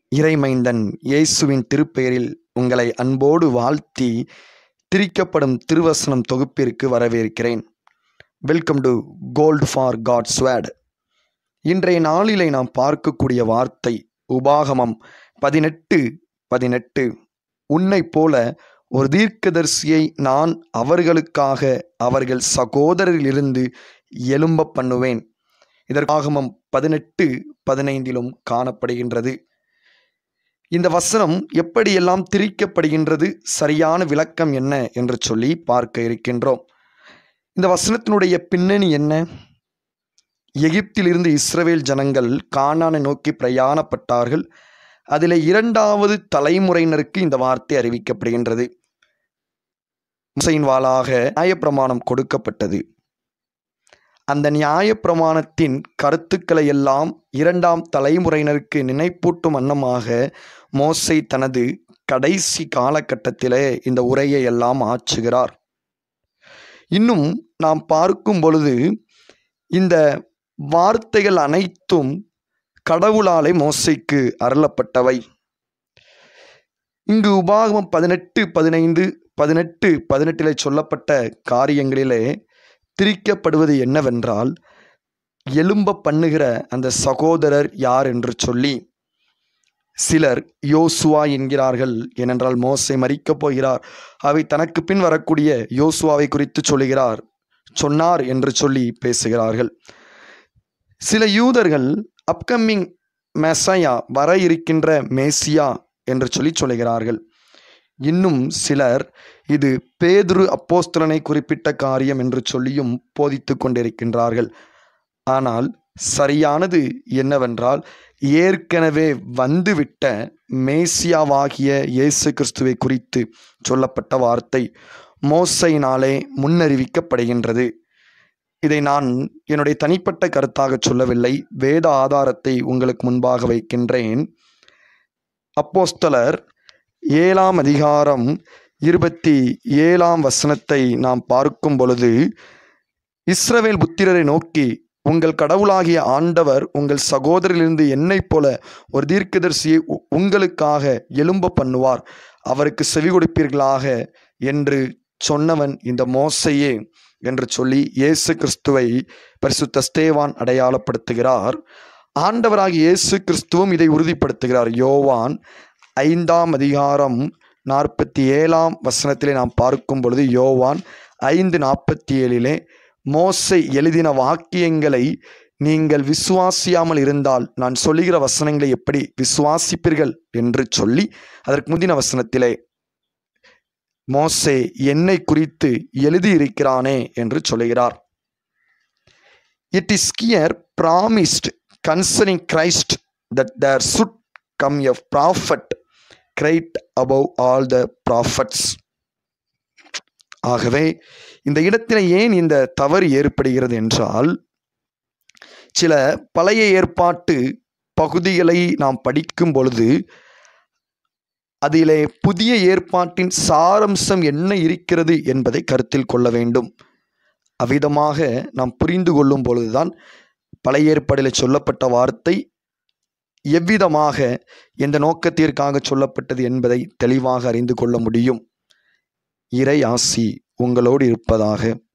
இறைமைந்தன் இயேசுவின் திருப்பெயரில் உங்களை அன்போடு வாழ்த்தி திரிக்கப்படும் திருவசனம் தொகுப்பிற்கு வரவேற்கிறேன் welcome to gold for God's word இன்றைய நாளிலே நாம் பார்க்கக்கூடிய வார்த்தை உபாகமம் பதினெட்டு பதினெட்டு உன்னை போல ஒரு தீர்க்கதரிசியை நான் அவர்களுக்காக அவர்கள் சகோதரரிலிருந்து எழும்ப பண்ணுவேன் இதற்காகமம் பதினெட்டு பதினைந்திலும் காணப்படுகின்றது இந்த வசனம் எப்படியெல்லாம் திரிக்கப்படுகின்றது சரியான விளக்கம் என்ன என்று சொல்லி பார்க்க இருக்கின்றோம் இந்த வசனத்தினுடைய பின்னணி என்ன எகிப்திலிருந்து இஸ்ரவேல் ஜனங்கள் கானானை நோக்கி பிரயாணப்பட்டார்கள் அதில் இரண்டாவது தலைமுறையினருக்கு இந்த வார்த்தை அறிவிக்கப்படுகின்றது முசையின் வாளாக நியாயப்பிரமாணம் கொடுக்கப்பட்டது அந்த நியாயப்பிரமாணத்தின் கருத்துக்களை எல்லாம் இரண்டாம் தலைமுறையினருக்கு நினைப்பூட்டும் வண்ணமாக மோசை தனது கடைசி காலகட்டத்திலே இந்த உரையை எல்லாம் ஆற்றுகிறார் இன்னும் நாம் பார்க்கும் பொழுது இந்த வார்த்தைகள் அனைத்தும் கடவுளாலே மோசைக்கு அருளப்பட்டவை இங்கு உபாகமம் பதினெட்டு பதினைந்து பதினெட்டு பதினெட்டிலே சொல்லப்பட்ட காரியங்களிலே திரிக்கப்படுவது என்னவென்றால் எலும்ப பண்ணுகிற அந்த சகோதரர் யார் என்று சொல்லி சிலர் யோசுவா என்கிறார்கள் ஏனென்றால் மோசை மறிக்கப் போகிறார் அவை தனக்கு பின் வரக்கூடிய யோசுவாவை குறித்து சொல்லுகிறார் சொன்னார் என்று சொல்லி பேசுகிறார்கள் சில யூதர்கள் அப்கமிங் மெசையா வர இருக்கின்ற மேசியா என்று சொல்லி சொல்லுகிறார்கள் இன்னும் சிலர் இது பேதுரு அப்போஸ்தலனை குறிப்பிட்ட காரியம் என்று சொல்லியும் போதித்து கொண்டிருக்கின்றார்கள் ஆனால் சரியானது என்னவென்றால் ஏற்கனவே வந்துவிட்ட மேசியாவாகிய இயேசு கிறிஸ்துவை குறித்து சொல்லப்பட்ட வார்த்தை மோசையினாலே முன்னறிவிக்கப்படுகின்றது இதை நான் என்னுடைய தனிப்பட்ட கருத்தாக சொல்லவில்லை வேத ஆதாரத்தை உங்களுக்கு முன்பாக வைக்கின்றேன் அப்போஸ்தலர் ஏழாம் அதிகாரம் இருபத்தி ஏழாம் வசனத்தை நாம் பார்க்கும் பொழுது இஸ்ரவேல் புத்திரரை நோக்கி உங்கள் கடவுளாகிய ஆண்டவர் உங்கள் சகோதரிலிருந்து என்னைப் போல ஒரு தீர்க்கதரிசியை உங்களுக்காக எழும்ப பண்ணுவார் அவருக்கு செவி கொடுப்பீர்களாக என்று சொன்னவன் இந்த மோசையே என்று சொல்லி இயேசு கிறிஸ்துவை பரிசுத்த ஸ்தேவான் அடையாளப்படுத்துகிறார் ஆண்டவராகிய இயேசு கிறிஸ்துவும் இதை உறுதிப்படுத்துகிறார் யோவான் ஐந்தாம் அதிகாரம் நாற்பத்தி ஏழாம் வசனத்திலே நாம் பார்க்கும் பொழுது யோவான் ஐந்து நாற்பத்தி ஏழிலே மோசை எழுதின வாக்கியங்களை நீங்கள் விசுவாசியாமல் இருந்தால் நான் சொல்லுகிற வசனங்களை எப்படி விசுவாசிப்பீர்கள் என்று சொல்லி அதற்கு முந்தின வசனத்திலே மோசே என்னை குறித்து எழுதியிருக்கிறானே என்று சொல்லுகிறார் it is clear promised concerning Christ that there should come a prophet great above all the prophets ஆகவே இந்த இடத்தில் ஏன் இந்த தவறு ஏற்படுகிறது என்றால் சில பழைய ஏற்பாட்டு பகுதிகளை நாம் படிக்கும் பொழுது அதிலே புதிய ஏற்பாட்டின் சாரம்சம் என்ன இருக்கிறது என்பதை கருத்தில் கொள்ள வேண்டும் அவ்விதமாக நாம் புரிந்து கொள்ளும் பொழுதுதான் பழைய ஏற்பாடில் சொல்லப்பட்ட வார்த்தை எவ்விதமாக எந்த நோக்கத்திற்காக சொல்லப்பட்டது என்பதை தெளிவாக அறிந்து கொள்ள முடியும் இறை ஆசி உங்களோடு இருப்பதாக